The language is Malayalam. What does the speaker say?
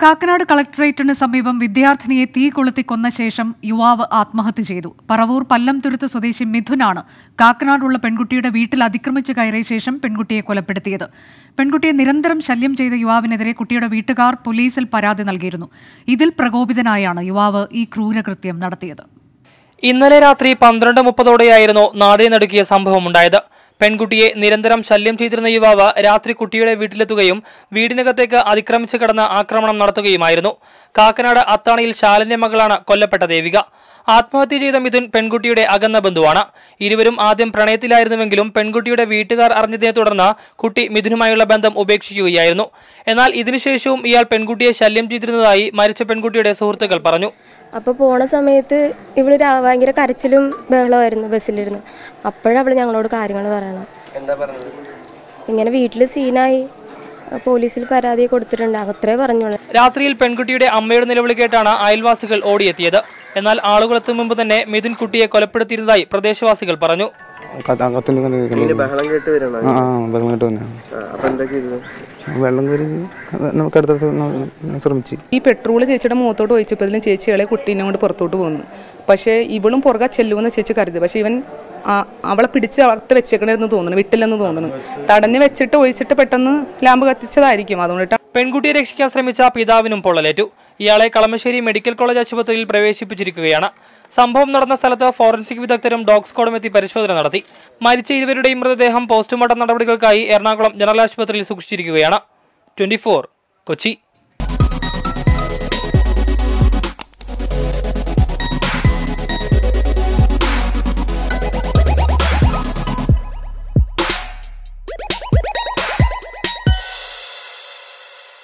കാക്കനാട് കളക്ടറേറ്റിന് സമീപം വിദ്യാർത്ഥിനിയെ തീ കൊളുത്തി കൊന്ന ശേഷം യുവാവ് ആത്മഹത്യ ചെയ്തു പറവൂർ പല്ലംതുരുത്ത് സ്വദേശി മിഥുനാണ് കാക്കനാടുള്ള പെൺകുട്ടിയുടെ വീട്ടിൽ അതിക്രമിച്ച് കയറിയ ശേഷം പെൺകുട്ടിയെ കൊലപ്പെടുത്തിയത് പെൺകുട്ടിയെ നിരന്തരം ശല്യം ചെയ്ത യുവാവിനെതിരെ കുട്ടിയുടെ വീട്ടുകാർ പോലീസിൽ പരാതി നൽകിയിരുന്നു ഇതിൽ പ്രകോപിതനായാണ് യുവാവ് ഈ ക്രൂരകൃത്യം നടത്തിയത് ഇന്നലെ രാത്രി പന്ത്രണ്ട് മുപ്പതോടെയായിരുന്നു നാടിനെ നടുക്കിയ സംഭവമുണ്ടായത് പെൺകുട്ടിയെ നിരന്തരം ശല്യം ചെയ്തിരുന്ന യുവാവ് രാത്രി കുട്ടിയുടെ വീട്ടിലെത്തുകയും വീടിനകത്തേക്ക് അതിക്രമിച്ച് കടന്ന് ആക്രമണം നടത്തുകയുമായിരുന്നു കാക്കനാട് അത്താണിയിൽ ശാലിന്റെ മകളാണ് കൊല്ലപ്പെട്ട ദേവിക ആത്മഹത്യ ചെയ്ത മിഥുൻ പെൺകുട്ടിയുടെ അകന്ന ബന്ധുവാണ് ഇരുവരും ആദ്യം പ്രണയത്തിലായിരുന്നുവെങ്കിലും പെൺകുട്ടിയുടെ വീട്ടുകാർ അറിഞ്ഞതിനെ തുടർന്ന് കുട്ടി മിഥുനുമായുള്ള ബന്ധം ഉപേക്ഷിക്കുകയായിരുന്നു എന്നാൽ ഇതിനുശേഷവും ഇയാൾ പെൺകുട്ടിയെ ശല്യം ചെയ്തിരുന്നതായി മരിച്ച പെൺകുട്ടിയുടെ സുഹൃത്തുക്കൾ പറഞ്ഞു അപ്പോൾ പോണ സമയത്ത് ഇവള് രാ- ഭയങ്കര കരച്ചിലും ബഹളമായിരുന്നു ബസ്സിലിരുന്ന് അപ്പോഴവള് ഞങ്ങളോട് കാര്യങ്ങൾ പറയണം ഇങ്ങനെ വീട്ടിൽ സീനായി പോലീസിൽ പരാതി കൊടുത്തിട്ടുണ്ട് അത്രേ പറഞ്ഞോളൂ രാത്രിയിൽ പെൺകുട്ടിയുടെ അമ്മയുടെ നിലവിളി കേട്ടാണ് അയൽവാസികൾ ഓടിയെത്തിയത് എന്നാൽ ആളുകളെത്തും മുമ്പ് തന്നെ മിഥുൻ കുട്ടിയെ കൊലപ്പെടുത്തിയിരുന്നതായി പ്രദേശവാസികൾ പറഞ്ഞു അകത്തുണ്ട് ഇങ്ങനെ ഇരിക്കുന്നു. ബഹളം കേട്ട് വരണോ ആ ആ വെള്ളം കേട്ട് തന്നെ അപ്പൊ എന്താ ചെയ്തത് വെള്ളം കയറി നമുക്ക് അടുത്ത ശ്രമിച്ചു ഈ പെട്രോൾ ചേച്ചിയുടെ മുഖത്തോട്ട് ഒഴിച്ചപ്പോഴത്തേലും ചേച്ചി ഇളെ കുട്ടീനെ കൊണ്ട് പുറത്തോട്ട് പോന്നു പക്ഷേ ഇവളും പുറകെ ചെല്ലുമെന്ന് ചേച്ചി കരുതി പക്ഷേ ഇവൻ ആ- അവളെ പിടിച്ച് അകത്ത് വെച്ചേക്കണെന്ന് തോന്നുന്നു വിട്ടില്ലെന്ന് തോന്നുന്നു തടഞ്ഞ് വെച്ചിട്ട് ഒഴിച്ചിട്ട് പെട്ടെന്ന് ലാമ്പ് കത്തിച്ചതായിരിക്കും അതുകൊണ്ടിട്ട് പെൺകുട്ടിയെ രക്ഷിക്കാൻ ശ്രമിച്ച പിതാവിനും പൊള്ളലേറ്റു ഇയാളെ കളമശ്ശേരി മെഡിക്കൽ കോളേജ് ആശുപത്രിയിൽ പ്രവേശിപ്പിച്ചിരിക്കുകയാണ് സംഭവം നടന്ന സ്ഥലത്ത് ഫോറൻസിക് വിദഗ്ധരും ഡോഗ് സ്ക്വാഡും എത്തി പരിശോധന നടത്തി മരിച്ച ഇരുവരുടെയും മൃതദേഹം പോസ്റ്റ്മോർട്ടം നടപടികൾക്കായി എറണാകുളം ജനറൽ ആശുപത്രിയിൽ സൂക്ഷിച്ചിരിക്കുകയാണ് ട്വന്റി കൊച്ചി